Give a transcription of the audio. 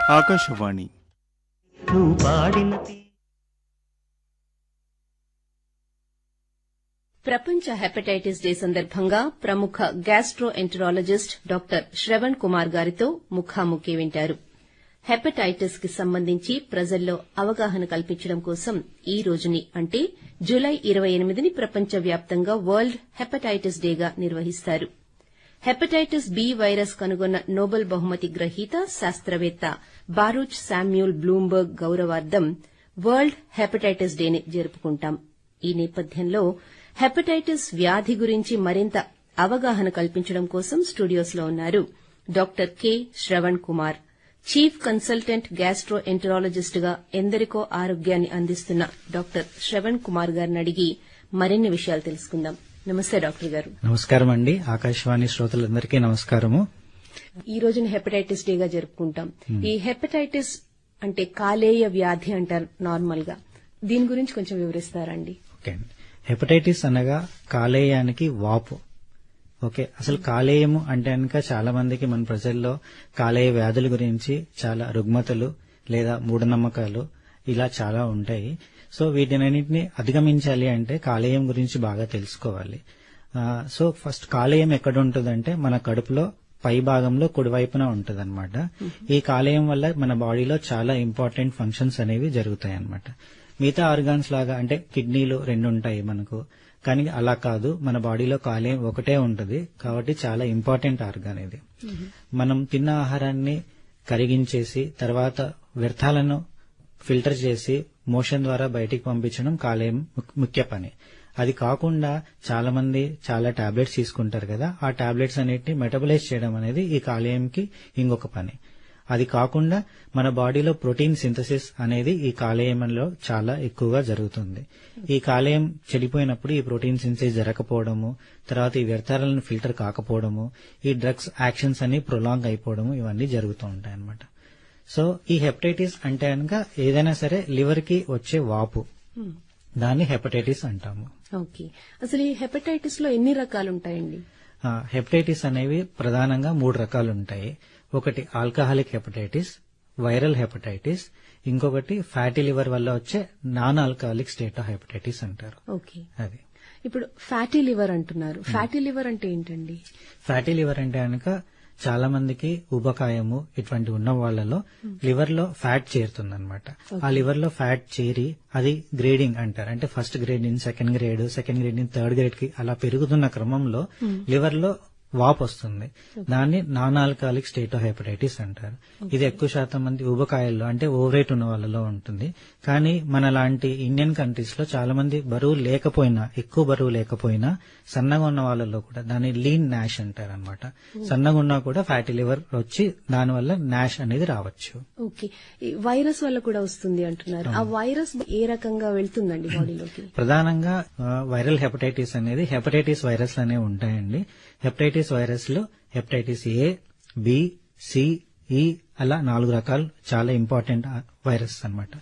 ఆకాశవాణి నువ్వు పాడిన తీ- ప్రపంచ హెపటైటిస్ డే సందర్భంగా ప్రముఖ gastro enterologist doctor Shravan Kumar గారితో ముఖాముఖి వింటారు హెపటైటిస్ కి సంబంధించి ప్రజల్లో అవగాహన కల్పించడం కోసం ఈ రోజుని అంటే జులై ఇరవై ఎనిమిదిని ప్రపంచవ్యాప్తంగా వరల్డ్ హెపటైటిస్ డేగా నిర్వహిస్తారు హెపటైటిస్ బి వైరస్ కనుగొన్న నోబెల్ బహుమతి గ్రహీత శాస్త్రవేత్త బారూచ్ శామ్యూల్ బ్లూంబర్గ్ గౌరవార్థం వరల్డ్ హెపటైటిస్ డేని జరుపుకుంటాం ఈ నేపథ్యంలో హెపటైటిస్ వ్యాధి గురించి మరింత అవగాహన కల్పించడం కోసం స్టూడియోస్లో ఉన్నారు doctor K Shravan Kumar chief consultant gastro enterologist గా ఎందరికో ఆరోగ్యాన్ని అందిస్తున్న డాక్టర్ శ్రవణ్ కుమార్ గారిని అడిగి మరిన్ని విషయాలు తెలుసుకుందాం నమస్తే డాక్టర్ గారు నమస్కారం అండి ఆకాశవాణి శ్రోతలందరికీ నమస్కారము ఈ రోజున హెపటైటిస్ డేగా జరుపుకుంటాం ఈ హెపటైటిస్ అంటే కాలేయ వ్యాధి అంటారు నార్మల్ గా దీని గురించి కొంచెం వివరిస్తారండి ఓకే అండి హెపటైటిస్ అనగా కాలేయానికి వాపు ఓకే అసలు కాలేయము అంటే కనుక చాలా మందికి మన ప్రజల్లో కాలేయ వ్యాధుల గురించి చాలా రుగ్మతలు లేదా మూఢనమ్మకాలు ఇలా చాలా ఉంటాయి సో వీటినన్నింటినీ అధిగమించాలి అంటే కాలేయం గురించి బాగా తెలుసుకోవాలి ఆ, సో ఫస్ట్ కాలేయం ఎక్కడ ఉంటుందంటే మన కడుపులో పై భాగంలో కుడివైపున ఉంటుందన్నమాట ఈ కాలేయం వల్ల మన బాడీలో చాలా ఇంపార్టెంట్ ఫంక్షన్స్ అనేవి జరుగుతాయి అన్నమాట మిగతా ఆర్గాన్స్ లాగా అంటే కిడ్నీలు రెండు ఉంటాయి మనకు కానీ అలా కాదు మన బాడీలో కాలేయం ఒకటే ఉంటుంది కాబట్టి చాలా ఇంపార్టెంట్ ఆర్గాన్ ఇది మనం తిన్న ఆహారాన్ని కరిగించేసి తర్వాత వ్యర్థాలను ఫిల్టర్ చేసి మోషన్ ద్వారా బయటికి పంపించడం కాలేయం ముక్- ముఖ్య పని అది కాకుండా చాలా మంది చాలా టాబ్లెట్స్ తీసుకుంటారు కదా ఆ టాబ్లెట్స్ అన్నిటిని మెటబలైజ్ చేయడం అనేది ఈ కాలేయంకి ఇంకొక పని అది కాకుండా మన బాడీలో ప్రోటీన్ సింథసిస్ అనేది ఈ కాలేయంలో చాలా ఎక్కువగా జరుగుతుంది ఈ కాలేయం చెడిపోయినప్పుడు ఈ ప్రోటీన్ సింథసిస్ జరగకపోవడము తర్వాత ఈ వ్యర్థాలను ఫిల్టర్ కాకపోవడము ఈ డ్రగ్స్ యాక్షన్స్ అన్ని ప్రొలాంగ్ అయిపోవడము ఇవన్నీ జరుగుతూ ఉంటాయి అన్నమాట సో ఈ హెపటైటిస్ అంటే కనుక ఏదైనా సరే లివర్ కి వచ్చే వాపు దాన్ని హెపటైటిస్ అంటాము ఓకే అసలు ఈ హెపటైటిస్ లో ఎన్ని రకాలు ఉంటాయండి ఆ, హెపటైటిస్ అనేవి ప్రధానంగా మూడు రకాలు ఉంటాయి ఒకటి ఆల్కహాలిక్ హెపటైటిస్ వైరల్ హెపటైటిస్ ఇంకొకటి ఫ్యాటీ లివర్ వల్ల వచ్చే non alcoholic state of hepatitis అంటారు ఓకే అది ఇప్పుడు ఫ్యాటీ లివర్ అంటున్నారు ఫ్యాటీ లివర్ అంటే ఏంటండి ఫ్యాటీ లివర్ అంటే కనుక చాలా మందికి ఉబకాయము ఇటువంటి ఉన్న వాళ్ళలో లివర్ లో ఫ్యాట్ చేరుతుందన్నమాట ఆ లివర్ లో ఫ్యాట్ చేరి అది గ్రేడింగ్ అంటారు అంటే first grade in second grade second grade in third grade కి అలా పెరుగుతున్న క్రమంలో లివర్ లో వాప్ వస్తుంది దాన్ని non alcoholic state of hepatitis అంటారు ఇది ఎక్కువ శాతం మంది ఊబకాయల్లో అంటే ఓవరేట్ ఉన్న వాళ్ళలో ఉంటుంది కానీ మన లాంటి ఇండియన్ కంట్రీస్ లో చాలా మంది బరువు లేకపోయినా ఎక్కువ బరువు లేకపోయినా సన్నగా ఉన్న వాళ్ళలో కూడా దాన్ని లీన్ నాష్ అంటారు అనమాట సన్నగా ఉన్నా కూడా ఫ్యాటీ లివర్ వచ్చి దానివల్ల నాష్ అనేది రావచ్చు ఓకే ఈ వైరస్ వల్ల కూడా వస్తుంది అంటున్నారు ఆ వైరస్ ఏ రకంగా వెళ్తుందండి బాడీలోకి ప్రధానంగా ఆ, వైరల్ హెపటైటిస్ అనేది హెపటైటిస్ వైరస్ అనేవి ఉంటాయండి హెపటైటిస్ వైరస్ లో hepatitis A B C E అలా నాలుగు రకాలు చాలా ఇంపార్టెంట్ వైరస్ అన్నమాట